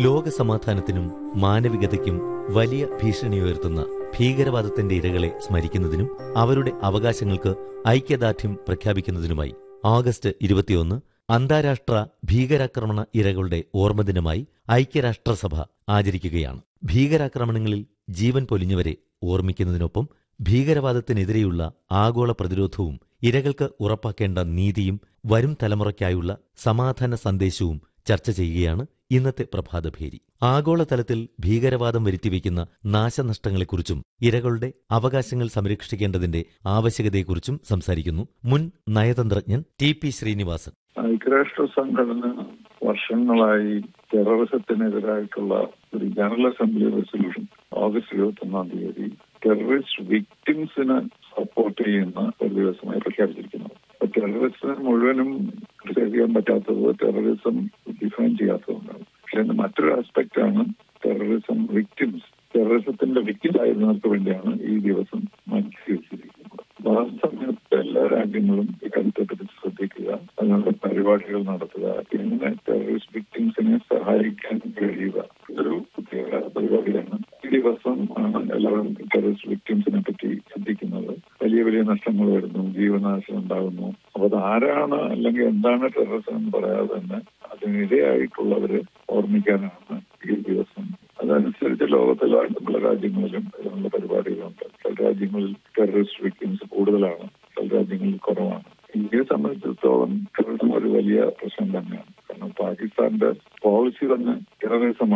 ലോക സമാധാനത്തിനും മാനവികതയ്ക്കും വലിയ ഭീഷണിയുയർത്തുന്ന ഭീകരവാദത്തിന്റെ ഇരകളെ സ്മരിക്കുന്നതിനും അവരുടെ അവകാശങ്ങൾക്ക് ഐക്യദാർഢ്യം പ്രഖ്യാപിക്കുന്നതിനുമായി ആഗസ്റ്റ് ഇരുപത്തിയൊന്ന് അന്താരാഷ്ട്ര ഭീകരാക്രമണ ഇരകളുടെ ഓർമ്മദിനമായി ഐക്യരാഷ്ട്രസഭ ആചരിക്കുകയാണ് ഭീകരാക്രമണങ്ങളിൽ ജീവൻ പൊലിഞ്ഞവരെ ഓർമ്മിക്കുന്നതിനൊപ്പം ഭീകരവാദത്തിനെതിരെയുള്ള ആഗോള പ്രതിരോധവും ഇരകൾക്ക് ഉറപ്പാക്കേണ്ട നീതിയും വരും തലമുറയ്ക്കായുള്ള സമാധാന സന്ദേശവും ചർച്ച ചെയ്യുകയാണ് ഇന്നത്തെ പ്രഭാതഭേരി ആഗോളതലത്തിൽ ഭീകരവാദം വരുത്തിവെക്കുന്ന നാശനഷ്ടങ്ങളെക്കുറിച്ചും ഇരകളുടെ അവകാശങ്ങൾ സംരക്ഷിക്കേണ്ടതിന്റെ ആവശ്യകതയെക്കുറിച്ചും സംസാരിക്കുന്നു മുൻ നയതന്ത്രജ്ഞൻ ടി പി ശ്രീനിവാസൻ ഐക്യരാഷ്ട്ര സംഘടന വർഷങ്ങളായി ടെററിസത്തിനെതിരായിട്ടുള്ള ഒരു ജനറൽ അസംബ്ലി റെസൊല്യൂഷൻ ഓഗസ്റ്റ് ഇരുപത്തി ഒന്നാം തീയതി ടെററിസ്റ്റ് വിക്ടിംസിനെ സപ്പോർട്ട് ചെയ്യുന്ന ഒരു ദിവസമായി പ്രഖ്യാപിച്ചിരിക്കുന്നത് അപ്പൊ ടെററിസ്റ്റിനെ മുഴുവനും ചെയ്യാൻ പറ്റാത്തത് ടെററിസം ഡിഫൈൻ ചെയ്യാത്തതുകൊണ്ടാണ് പക്ഷെ അതിന്റെ മറ്റൊരു ആസ്പെക്ട് ആണ് ടെററിസം വിക്ടിംസ് ടെററിസത്തിന്റെ വിക്ടിം ആയിരുന്നവർക്ക് വേണ്ടിയാണ് ഈ ദിവസം മനസ്സിലിരിക്കുന്നത് ആ സമയത്ത് എല്ലാ രാജ്യങ്ങളും ഈ കാര്യത്തെപ്പറ്റി ശ്രദ്ധിക്കുക അതിനുള്ള പരിപാടികൾ നടത്തുക എങ്ങനെ ടെററിസ്റ്റ് വിക്ടിംസിനെ സഹായിക്കാൻ കഴിയുക ഇതൊരു പ്രത്യേക പരിപാടിയാണ് ഈ ദിവസം ആണ് എല്ലാവരും ടെററിസ്റ്റ് വിക്ടിംസിനെ പറ്റി ചിന്തിക്കുന്നത് വലിയ വലിയ നഷ്ടങ്ങൾ വരുന്നു ജീവനാശം ഉണ്ടാകുന്നു അപ്പൊ അത് ആരാണ് അല്ലെങ്കിൽ എന്താണ് ടെററിസം എന്ന് പറയാതെ തന്നെ അതിനിരയായിട്ടുള്ളവരെ ഓർമ്മിക്കാനാണ് ഈ ദിവസം അതനുസരിച്ച് ലോകത്തിലെ പല രാജ്യങ്ങളിലും ഇതിനുള്ള പരിപാടികളുണ്ട് ചില രാജ്യങ്ങളിൽ ടെററിസ്റ്റ് വിക്ടിംസ് കൂടുതലാണ് ചില രാജ്യങ്ങളിൽ കുറവാണ് ഇന്ത്യയെ സംബന്ധിച്ചിടത്തോളം ടെററിസം ഒരു വലിയ പ്രശ്നം തന്നെയാണ് കാരണം പാകിസ്ഥാന്റെ പോളിസി തന്നെ ടെററിസം